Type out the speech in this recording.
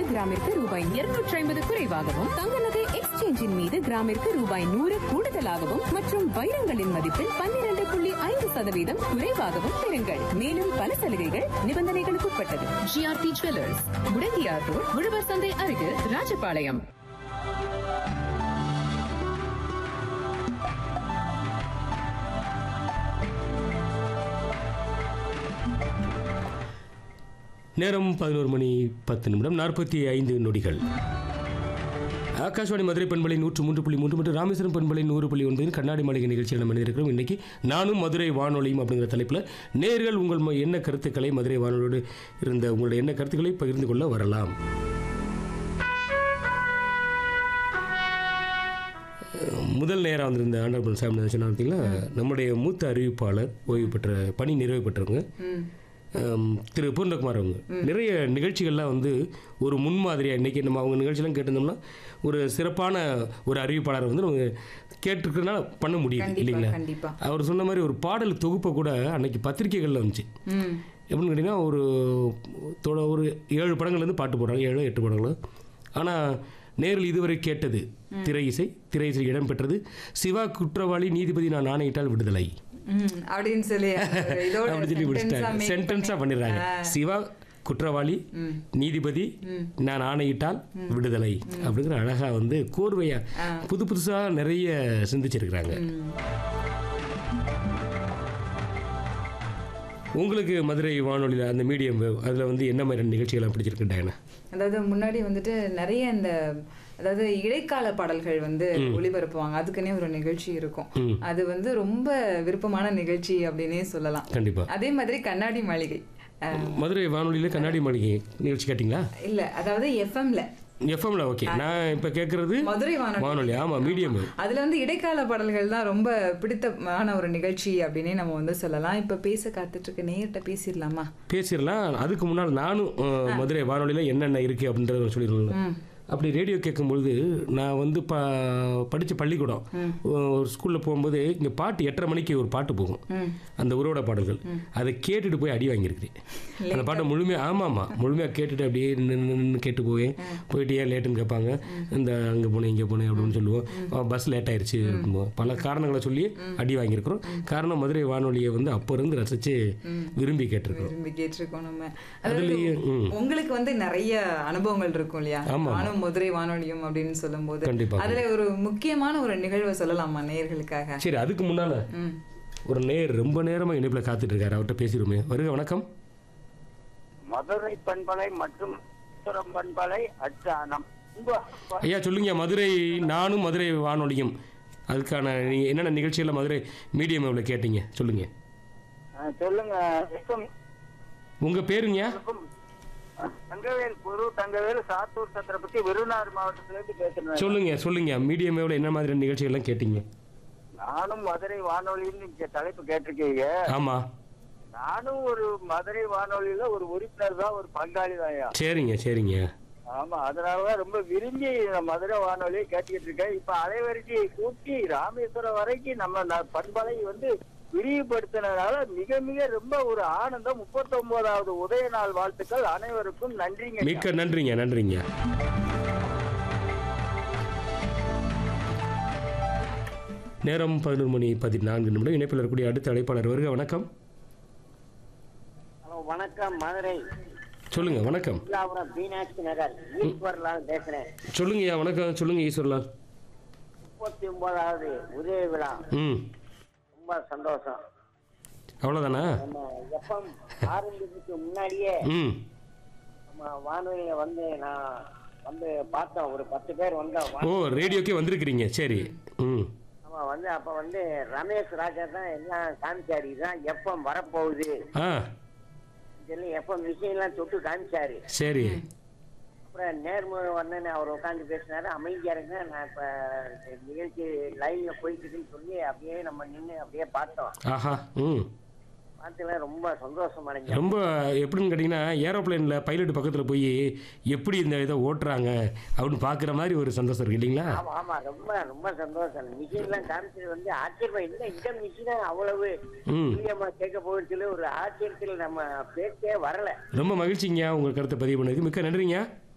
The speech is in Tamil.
கிராமிற்கு ரூபாய் இருநூற்றி ஐம்பது குறைவாகவும் தங்க நகை எக்ஸ்சேஞ்சின் மீது கிராமிற்கு ரூபாய் நூறு கூடுதலாகவும் மற்றும் வைரங்களின் மதிப்பில் பன்னிரண்டு புள்ளி ஐந்து சதவீதம் குறைவாகவும் பெறுங்கள் மேலும் பல சலுகைகள் நிபந்தனைகளுக்கு உட்பட்டது ஜிஆர்டி ஜுவல்லர்ஸ் முடங்கியார் ரோட் உழவர் சந்தை அருகில் ராஜபாளையம் நேரம் பதினோரு மணி பத்து நிமிடம் நாற்பத்தி ஐந்து நொடிகள் ஆகாஷ்வாணி மதுரை பண்பலை நூற்று மூன்று புள்ளி மூன்று மற்றும் ராமேஸ்வரம் பண்பலை நூறு புள்ளி ஒன்பதில் கண்ணாடி மாளிகை நிகழ்ச்சியில் நம்ம இருக்கிறோம் இன்னைக்கு நானும் மதுரை வானொலியும் அப்படிங்கிற தலைப்பில் நேர்கள் உங்கள் ம- என்ன கருத்துக்களை மதுரை வானொலியோடு இருந்த உங்களுடைய என்ன கருத்துக்களை பகிர்ந்து கொள்ள வரலாம் முதல் நேரம் வந்திருந்த ஆண்டர்பல் சாமி சொன்னாங்க பார்த்தீங்களா நம்முடைய மூத்த அறிவிப்பாளர் ஓய்வு பெற்ற பணி நிறைவு பெற்றவங்க ஆம், திரு பூர்ணகுமார் அவங்க நிறைய நிகழ்ச்சிகள்லாம் வந்து ஒரு முன்மாதிரியாக இன்றைக்கி நம்ம அவங்க நிகழ்ச்சியெல்லாம் கேட்டிருந்தோம்னா ஒரு சிறப்பான ஒரு அறிவிப்பாளரை வந்து நம்ம கேட்டிருக்கிறதுனால பண்ண முடியுது கண்டிப்பா, இல்லைங்களா கண்டிப்பா. அவர் சொன்ன மாதிரி ஒரு பாடல் தொகுப்பை கூட அன்னைக்கு பத்திரிக்கைகளில் வந்துச்சு ம் எப்படின்னு கேட்டிங்கன்னா ஒரு தொட ஒரு ஏழு படங்கள்லேருந்து பாட்டு போடுறாங்க ஏழு எட்டு படங்கள் ஆனால் நேரில் இதுவரை கேட்டது திரை இசை திரை இசை இடம்பெற்றது சிவா குற்றவாளி நீதிபதி நான் ஆணையிட்டால் விடுதலை ம், அப்படின்னு சொல்லி ஒரு இதோட அப்படி சொல்லி sentence-ஆ முடிச்சிட்டாங்க make சென்டென்ஸாக பண்ணி- பண்ணிடுறாங்க ஆ, சிவா குற்றவாளி நீதிபதி நான் ஆணையிட்டால் விடுதலை அப்படிங்கிற அழகா வந்து கோர்வையா புது புதுசா நிறைய சிந்திச்சிருக்கிறாங்க உங்களுக்கு மதுரை வானொலியில் அந்த மீடியம் அதில் வந்து என்ன மாதிரி நிகழ்ச்சிகள்லாம் பிடிச்சிருக்கு டயனா அதாவது முன்னாடி வந்துட்டு நிறைய இந்த அதாவது இடைக்கால பாடல்கள் வந்து ஒளிபரப்புவாங்க அதுக்குன்னே ஒரு நிகழ்ச்சி இருக்கும் அது வந்து ரொம்ப விருப்பமான நிகழ்ச்சி அப்படின்னே சொல்லலாம் கண்டிப்பா அதே மாதிரி கண்ணாடி மாளிகை அஹ், மதுரை வானொலியில் கண்ணாடி மாளிகை நிகழ்ச்சி கேட்டிங்களா இல்ல அதாவது எஃப்எம்ல எஃப்எம்ல ஓகே நான் இப்போ கேட்குறது மதுரை வானொலி வானொலி ஆமாம் மீடியம் அதுல வந்து இடைக்கால பாடல்கள் தான் ரொம்ப பிடித்தமான ஒரு நிகழ்ச்சி அப்படின்னே நம்ம வந்து சொல்லலாம் இப்ப பேச காத்துட்டு இருக்க நேர்கிட்ட பேசிடலாமா பேசிடலாம் அதுக்கு முன்னால் நானும் அஹ், மதுரை வானொலியில் என்னென்ன இருக்குது அப்படின்றத சொல்லிடுவேன் அப்படி ரேடியோ கேட்கும்பொழுது நான் வந்து ப படித்த பள்ளிக்கூடம் ஒரு ஸ்கூலில் போகும்போது இங்கே பாட்டு எட்டரை மணிக்கு ஒரு பாட்டு போகும் அந்த உறவோட பாடல்கள் அதை கேட்டுட்டு போய் அடி வாங்கியிருக்கிறேன் அந்த பாட்டை முழுமையாக ஆமாம் ஆமாம் முழுமையாக கேட்டுட்டு அப்படியே நின்று நின்று கேட்டு போவேன் போயிட்டு ஏன் லேட்டுன்னு கேட்பாங்க இந்த அங்கே போனேன் இங்கே போனேன் அப்படின்னு சொல்லுவோம் பஸ் லேட் ஆயிடுச்சு அப்படிம்போம் பல காரணங்களை சொல்லி அடி வாங்கியிருக்கிறோம் காரணம் மதுரை வானொலியை வந்து அப்போ இருந்து ரசித்து விரும்பி கேட்டிருக்கிறோம் விரும்பி கேட்டிருக்கோம் நம்ம அதாவது அதுலேயே ம் உங்களுக்கு வந்து நிறைய அனுபவங்கள் இருக்கும் இல்லையா ஆமா. நானும் மதுரை வானொலியும் அப்படின்னு சொல்லும்போது கண்டிப்பா. அதுல ஒரு முக்கியமான ஒரு நிகழ்வை சொல்லலாமா நேயர்களுக்காக சரி அதுக்கு முன்னால் ம் ஒரு நேர் ரொம்ப நேரமாக இணைப்பில் காத்துட்டு இருக்காரு அவர்கிட்ட பேசிடுவோமே வருக வணக்கம் மதுரை பண்பலை மற்றும் சுரம் பண்பலை அச்சானம் உங்க- ஐயா சொல்லுங்க மதுரை நானும் மதுரை வானொலியும் அதுக்கான நீங்கள் என்னென்ன நிகழ்ச்சியில் மதுரை மீடியம் எவ்வளோ கேட்டீங்க சொல்லுங்க ஆ, சொல்லுங்க எஃப்எம் உங்கள் பேருங்க தங்கவேல் குரு தங்கவேல் சாத்தூர் சத்திரப்பட்டி விருதுநகர் மாவட்டத்துல இருந்து பேசுறேன் சொல்லுங்க சொல்லுங்க மீடியம் எவ்வளோ என்ன மாதிரி நிகழ்ச்சிகள்லாம் கேட்டீங்க நானும் மதுரை வானொலின்னு இங்க தலைப்பு கேட்டிருக்கீங்க ஆமாம் நானும் ஒரு மதுரை வானொலியில ஒரு உறுப்பினர் தான் ஒரு பங்காளி தான்யா சரிங்க சரிங்க ஆமா அதனாலதான் ரொம்ப விரும்பி நான் மதுரை வானொலியை கேட்டுக்கிட்டு இருக்கேன் இப்ப அலைவரிசையை கூட்டி ராமேஸ்வரம் வரைக்கும் நம்ம ந- பண்பலை வந்து விரிவுபடுத்தினதால மிக மிக ரொம்ப ஒரு ஆனந்தம் முப்பத்தி ஒன்பதாவது உதய நாள் வாழ்த்துக்கள் அனைவருக்கும் நன்றிங்க மிக்க நன்றிங்க நன்றிங்க நேரம் பதினொரு மணி பதினான்கு நிமிடம் இணைப்பில் இருக்கக்கூடிய அடுத்த அழைப்பாளர் வருக வணக்கம் ஹலோ வணக்கம் மதுரை சொல்லுங்க வணக்கம் இல்லாபுரம் மீனாட்சி நகர் ஈஸ்வர்லால் பேசுறேன் சொல்லுங்கய்யா வணக்கம் சொல்லுங்க ஈஸ்வர்லால் முப்பத்தி ஒன்பதாவது உதய விழா ம் ரொம்ப சந்தோஷம் அவ்வளோதானா நம்ம எஃப்எம் ஆரம்பிக்கிறதுக்கு முன்னாடியே ம் நம்ம வானொலியை வந்து நான் வந்து பார்த்தோம் ஒரு பத்து பேர் வந்தோம் ஓ ரேடியோக்கே வந்திருக்கிறீங்க சரி ம் நம்ம வந்து அப்ப வந்து ரமேஷ் ராஜா தான் எல்லாம் காமிச்சாரு இதுதான் எஃப்எம் வரப்போகுது ஆ சொல்லி எஃப்எம் விஷயம்லாம் தொட்டு காமிச்சாரு சரி அப்புறம் நேர்முக வந்தேன்னு அவர் உட்காந்து பேசினாரு அமைதியா இருங்க நான் இப்ப நிகழ்ச்சி லைவ்ல போயிட்டுன்னு சொல்லி அப்படியே நம்ம நின்று அப்படியே பார்த்தோம் ஆஹா ம் பார்த்துல ரொம்ப சந்தோஷம் அடைஞ்சோம் ரொம்ப எப்படின்னு கேட்டிங்கன்னா ஏரோப்ளேனில் பைலட் பக்கத்தில் போய் எப்படி இந்த இதை ஓட்டுறாங்க அப்படின்னு பார்க்குற மாதிரி ஒரு சந்தோஷம் இருக்கு இல்லைங்களா ஆமா ஆமா ரொம்ப ரொம்ப சந்தோஷம் மிஷின் எல்லாம் காமிச்சது வந்து ஆச்சரியம் இல்லை இந்த மிஷினை அவ்வளவு ம் துல்லியமா கேட்க போகுதுன்னு ஒரு ஆச்சரியத்தில் நம்ம பேச்சே வரல ரொம்ப மகிழ்ச்சிங்க உங்கள் கருத்தை பதிவு பண்ணதுக்கு மிக்க நன்றிங்க